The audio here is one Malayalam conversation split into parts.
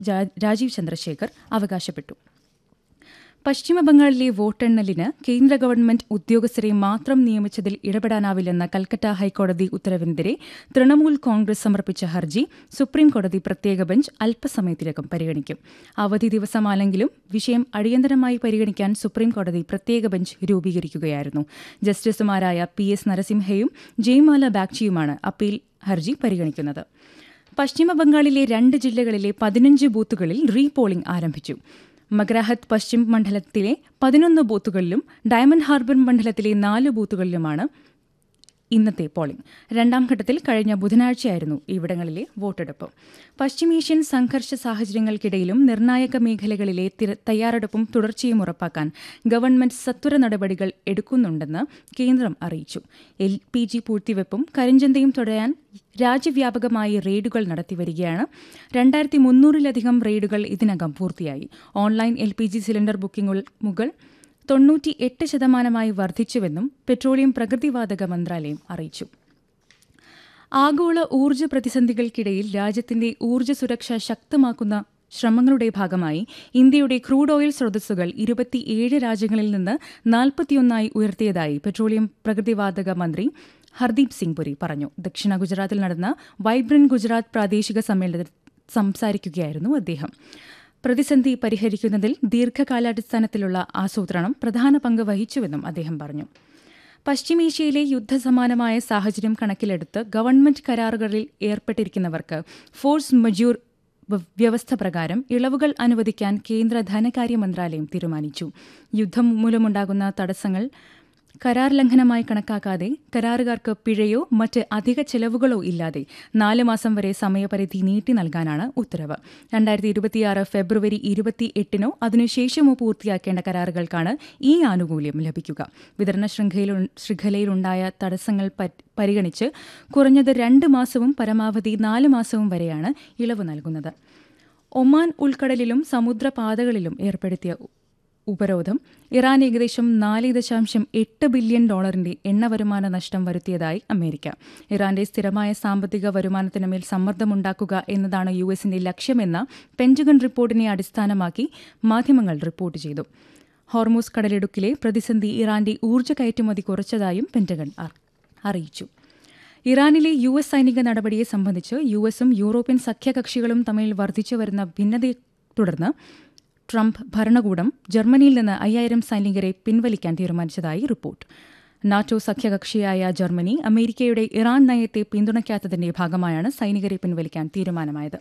ജാ- രാജീവ് ചന്ദ്രശേഖർ അവകാശപ്പെട്ടു പശ്ചിമബംഗാളിലെ വോട്ടെണ്ണലിന് കേന്ദ്ര ഗവൺമെന്റ് ഉദ്യോഗസ്ഥരെ മാത്രം നിയമിച്ചതിൽ ഇടപെടാനാവില്ലെന്ന കൽക്കട്ട ഹൈക്കോടതി ഉത്തരവിനെതിരെ തൃണമൂൽ കോൺഗ്രസ് സമർപ്പിച്ച ഹർജി സുപ്രീംകോടതി പ്രത്യേക ബെഞ്ച് അല്പസമയത്തിനകം പരിഗണിക്കും അവധി ദിവസമാണെങ്കിലും വിഷയം അടിയന്തരമായി പരിഗണിക്കാൻ സുപ്രീംകോടതി പ്രത്യേക ബെഞ്ച് രൂപീകരിക്കുകയായിരുന്നു ജസ്റ്റിസുമാരായ പി എസ് നരസിംഹയും ജയ്മാല ബാഗ്ചിയുമാണ് അപ്പീൽ ഹർജി പരിഗണിക്കുന്നത് പശ്ചിമബംഗാളിലെ രണ്ട് ജില്ലകളിലെ പതിനഞ്ച് ബൂത്തുകളിൽ റീപോളിംഗ് ആരംഭിച്ചു മഗ്രാഹത്ത് പശ്ചിം മണ്ഡലത്തിലെ പതിനൊന്ന് ബൂത്തുകളിലും ഡയമണ്ട് ഹാർബർ മണ്ഡലത്തിലെ നാല് ബൂത്തുകളിലുമാണ് ഇന്നത്തെ പോളിംഗ് രണ്ടാം ഘട്ടത്തിൽ കഴിഞ്ഞ ബുധനാഴ്ചയായിരുന്നു ഇവിടങ്ങളിലെ വോട്ടെടുപ്പ് പശ്ചിമേഷ്യൻ സംഘർഷ സാഹചര്യങ്ങൾക്കിടയിലും നിർണായക മേഖലകളിലെ തിര- തയ്യാറെടുപ്പും തുടർച്ചയും ഉറപ്പാക്കാൻ ഗവൺമെന്റ് സത്വര നടപടികൾ എടുക്കുന്നുണ്ടെന്ന് കേന്ദ്രം അറിയിച്ചു എൽ പി ജി പൂഴ്ത്തിവെപ്പും കരിഞ്ചന്തയും തുടരാൻ രാജ്യവ്യാപകമായി റെയ്ഡുകൾ നടത്തിവരികയാണ് രണ്ടായിരത്തി മുന്നൂറിലധികം റെയ്ഡുകൾ ഇതിനകം പൂർത്തിയായി online L P G cylinder ബുക്കിംഗുകൾ തൊണ്ണൂറ്റി എട്ട് ശതമാനമായി വർദ്ധിച്ചുവെന്നും പെട്രോളിയം പ്രകൃതിവാതക മന്ത്രാലയം അറിയിച്ചു ആഗോള ഊർജ്ജ പ്രതിസന്ധികൾക്കിടയിൽ രാജ്യത്തിന്റെ ഊർജ്ജ സുരക്ഷ ശക്തമാക്കുന്ന ശ്രമങ്ങളുടെ ഭാഗമായി ഇന്ത്യയുടെ ക്രൂഡ് ഓയിൽ സ്രോതസ്സുകൾ ഇരുപത്തിയേഴ് രാജ്യങ്ങളിൽ നിന്ന് നാൽപ്പത്തിയൊന്നായി ഉയർത്തിയതായി പെട്രോളിയം പ്രകൃതിവാതക മന്ത്രി ഹർദീപ് സിംഗ് പുരി പറഞ്ഞു ദക്ഷിണ ഗുജറാത്തിൽ നടന്ന വൈബ്രന്റ് ഗുജറാത്ത് പ്രാദേശിക സമ്മേളനത്തിൽ സംസാരിക്കുകയായിരുന്നു അദ്ദേഹം പ്രതിസന്ധി പരിഹരിക്കുന്നതിൽ ദീർഘകാലാടിസ്ഥാനത്തിലുള്ള ആസൂത്രണം പ്രധാന പങ്ക് വഹിച്ചുവെന്നും അദ്ദേഹം പറഞ്ഞു പശ്ചിമേഷ്യയിലെ യുദ്ധസമാനമായ സാഹചര്യം കണക്കിലെടുത്ത് ഗവൺമെന്റ് കരാറുകളിൽ ഏർപ്പെട്ടിരിക്കുന്നവർക്ക് ഫോഴ്സ് മജ്യൂർ വ- വ്യവസ്ഥ പ്രകാരം ഇളവുകൾ അനുവദിക്കാൻ കേന്ദ്ര ധനകാര്യ മന്ത്രാലയം തീരുമാനിച്ചു യുദ്ധം മൂലമുണ്ടാകുന്ന തടസ്സങ്ങൾ കരാർ ലംഘനമായി കണക്കാക്കാതെ കരാറുകാർക്ക് പിഴയോ മറ്റ് അധിക ചെലവുകളോ ഇല്ലാതെ നാല് മാസം വരെ സമയപരിധി നീട്ടി നൽകാനാണ് ഉത്തരവ് രണ്ടായിരത്തി ഇരുപത്തിയാറ് ഫെബ്രുവരി ഇരുപത്തി എട്ടിനോ അതിനുശേഷമോ പൂർത്തിയാക്കേണ്ട കരാറുകൾക്കാണ് ഈ ആനുകൂല്യം ലഭിക്കുക വിതരണ ശൃംഖലയിൽ ശൃംഖലയിലുണ്ടായ തടസ്സങ്ങൾ പരി- പരിഗണിച്ച് കുറഞ്ഞത് രണ്ട് മാസവും പരമാവധി നാല് മാസവും വരെയാണ് ഇളവ് നൽകുന്നത് ഒമാൻ ഉൾക്കടലിലും സമുദ്രപാതകളിലും ഏർപ്പെടുത്തിയ ഉപരോധം ഇറാൻ ഏകദേശം നാല് ദശാംശം എട്ട് ബില്യൺ ഡോളറിന്റെ എണ്ണ വരുമാന നഷ്ടം വരുത്തിയതായി അമേരിക്ക ഇറാന്റെ സ്ഥിരമായ സാമ്പത്തിക വരുമാനത്തിനുമേൽ സമ്മർദ്ദമുണ്ടാക്കുക എന്നതാണ് യു എസിന്റെ ലക്ഷ്യമെന്ന പെന്റഗൺ റിപ്പോർട്ടിനെ അടിസ്ഥാനമാക്കി മാധ്യമങ്ങൾ റിപ്പോർട്ട് ചെയ്തു ഹോർമൂസ് കടലിടുക്കിലെ പ്രതിസന്ധി ഇറാന്റെ ഊർജ്ജ കയറ്റുമതി കുറച്ചതായും പെന്റഗൺ അർ- അറിയിച്ചു ഇറാനിലെ യു എസ് സൈനിക നടപടിയെ സംബന്ധിച്ച് യു എസും യൂറോപ്യൻ സഖ്യകക്ഷികളും തമ്മിൽ വർദ്ധിച്ചു വരുന്ന ഭിന്നതയെ തുടർന്ന് ട്രംപ് ഭരണകൂടം ജർമ്മനിയിൽ നിന്ന് അയ്യായിരം സൈനികരെ പിൻവലിക്കാൻ തീരുമാനിച്ചതായി റിപ്പോർട്ട് നാറ്റോ സഖ്യകക്ഷിയായ ജർമ്മനി അമേരിക്കയുടെ ഇറാൻ നയത്തെ പിന്തുണയ്ക്കാത്തതിന്റെ ഭാഗമായാണ് സൈനികരെ പിൻവലിക്കാൻ തീരുമാനമായത്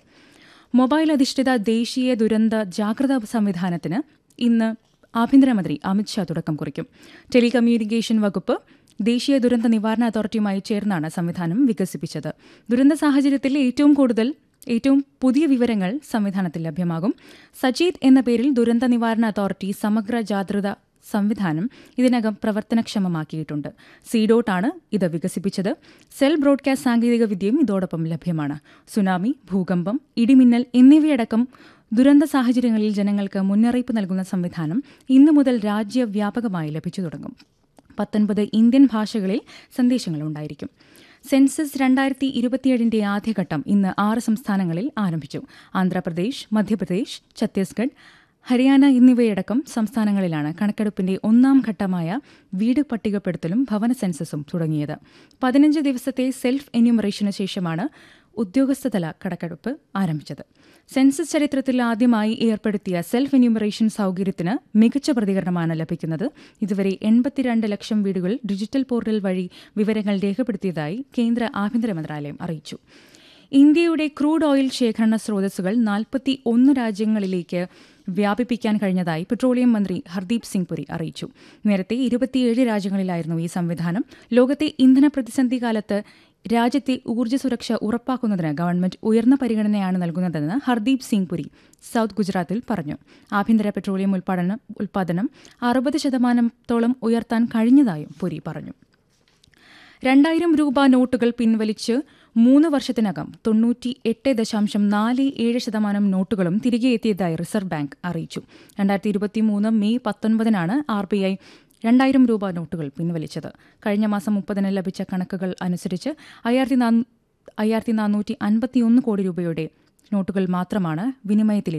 മൊബൈൽ അധിഷ്ഠിത ദേശീയ ദുരന്ത ജാഗ്രതാ സംവിധാനത്തിന് ഇന്ന് ആഭ്യന്തരമന്ത്രി അമിത്ഷാ തുടക്കം കുറിക്കും ടെലികമ്മ്യൂണിക്കേഷൻ വകുപ്പ് ദേശീയ ദുരന്ത നിവാരണ അതോറിറ്റിയുമായി ചേർന്നാണ് സംവിധാനം വികസിപ്പിച്ചത് ദുരന്ത സാഹചര്യത്തിൽ ഏറ്റവും കൂടുതൽ ഏറ്റവും പുതിയ വിവരങ്ങൾ സംവിധാനത്തിൽ ലഭ്യമാകും സജീദ് എന്ന പേരിൽ ദുരന്ത നിവാരണ അതോറിറ്റി സമഗ്ര ജാഗ്രത സംവിധാനം ഇതിനകം പ്രവർത്തനക്ഷമമാക്കിയിട്ടുണ്ട് സീഡോട്ടാണ് ഇത് വികസിപ്പിച്ചത് സെൽ ബ്രോഡ്കാസ്റ്റ് സാങ്കേതികവിദ്യയും ഇതോടൊപ്പം ലഭ്യമാണ് സുനാമി ഭൂകമ്പം ഇടിമിന്നൽ എന്നിവയടക്കം ദുരന്ത സാഹചര്യങ്ങളിൽ ജനങ്ങൾക്ക് മുന്നറിയിപ്പ് നൽകുന്ന സംവിധാനം ഇന്നു മുതൽ രാജ്യവ്യാപകമായി ലഭിച്ചു തുടങ്ങും പത്തൊൻപത് ഇന്ത്യൻ ഭാഷകളിൽ സന്ദേശങ്ങളുണ്ടായിരിക്കും സെൻസസ് രണ്ടായിരത്തി ഇരുപത്തിയേഴിന്റെ ആദ്യഘട്ടം ഇന്ന് ആറ് സംസ്ഥാനങ്ങളിൽ ആരംഭിച്ചു ആന്ധ്രാപ്രദേശ് മധ്യപ്രദേശ് ഛത്തീസ്ഗഡ് ഹരിയാന എന്നിവയടക്കം സംസ്ഥാനങ്ങളിലാണ് കണക്കെടുപ്പിന്റെ ഒന്നാം ഘട്ടമായ വീട് പട്ടികപ്പെടുത്തലും ഭവന സെൻസസും തുടങ്ങിയത് പതിനഞ്ച് ദിവസത്തെ സെൽഫ് എന്യൂമറേഷന് ശേഷമാണ് ഉദ്യോഗസ്ഥതല കണക്കെടുപ്പ് ആരംഭിച്ചത് സെൻസസ് ചരിത്രത്തിൽ ആദ്യമായി ഏർപ്പെടുത്തിയ സെൽഫ് എന്യൂമറേഷൻ സൗകര്യത്തിന് മികച്ച പ്രതികരണമാണ് ലഭിക്കുന്നത് ഇതുവരെ എൺപത്തിരണ്ട് ലക്ഷം വീടുകൾ ഡിജിറ്റൽ പോർട്ടൽ വഴി വിവരങ്ങൾ രേഖപ്പെടുത്തിയതായി കേന്ദ്ര ആഭ്യന്തര മന്ത്രാലയം അറിയിച്ചു ഇന്ത്യയുടെ ക്രൂഡ് ഓയിൽ ശേഖരണ സ്രോതസ്സുകൾ നാൽപ്പത്തി ഒന്ന് രാജ്യങ്ങളിലേക്ക് വ്യാപിപ്പിക്കാൻ കഴിഞ്ഞതായി പെട്രോളിയം മന്ത്രി ഹർദീപ് സിംഗ് പുരി അറിയിച്ചു നേരത്തെ ഇരുപത്തിയേഴ് രാജ്യങ്ങളിലായിരുന്നു ഈ സംവിധാനം ലോകത്തെ ഇന്ധന പ്രതിസന്ധി കാലത്ത് രാജ്യത്തെ ഊർജ്ജ സുരക്ഷ ഉറപ്പാക്കുന്നതിന് ഗവൺമെന്റ് ഉയർന്ന പരിഗണനയാണ് നൽകുന്നതെന്ന് ഹർദീപ് സിംഗ് പുരി സൌത്ത് ഗുജറാത്തിൽ പറഞ്ഞു ആഭ്യന്തര പെട്രോളിയം ഉൽപ്പാദനം ഉൽപ്പാദനം അറുപത് ശതമാനത്തോളം ഉയർത്താൻ കഴിഞ്ഞതായും പുരി പറഞ്ഞു രണ്ടായിരം രൂപ നോട്ടുകൾ പിൻവലിച്ച് മൂന്ന് വർഷത്തിനകം തൊണ്ണൂറ്റി എട്ട് ദശാംശം നാല് ഏഴ് ശതമാനം നോട്ടുകളും തിരികെ എത്തിയതായി റിസർവ് ബാങ്ക് അറിയിച്ചു രണ്ടായിരത്തി ഇരുപത്തിമൂന്ന് മെയ് പത്തൊൻപതിനാണ് ആർ ബി ഐ രണ്ടായിരം രൂപ നോട്ടുകൾ പിൻവലിച്ചത് കഴിഞ്ഞ മാസം മുപ്പതിന് ലഭിച്ച കണക്കുകൾ അനുസരിച്ച് അയ്യായിരത്തി നാ- അയ്യായിരത്തി നാനൂറ്റി അൻപത്തിയൊന്ന് കോടി രൂപയുടെ നോട്ടുകൾ മാത്രമാണ് വിനിമയത്തിൽ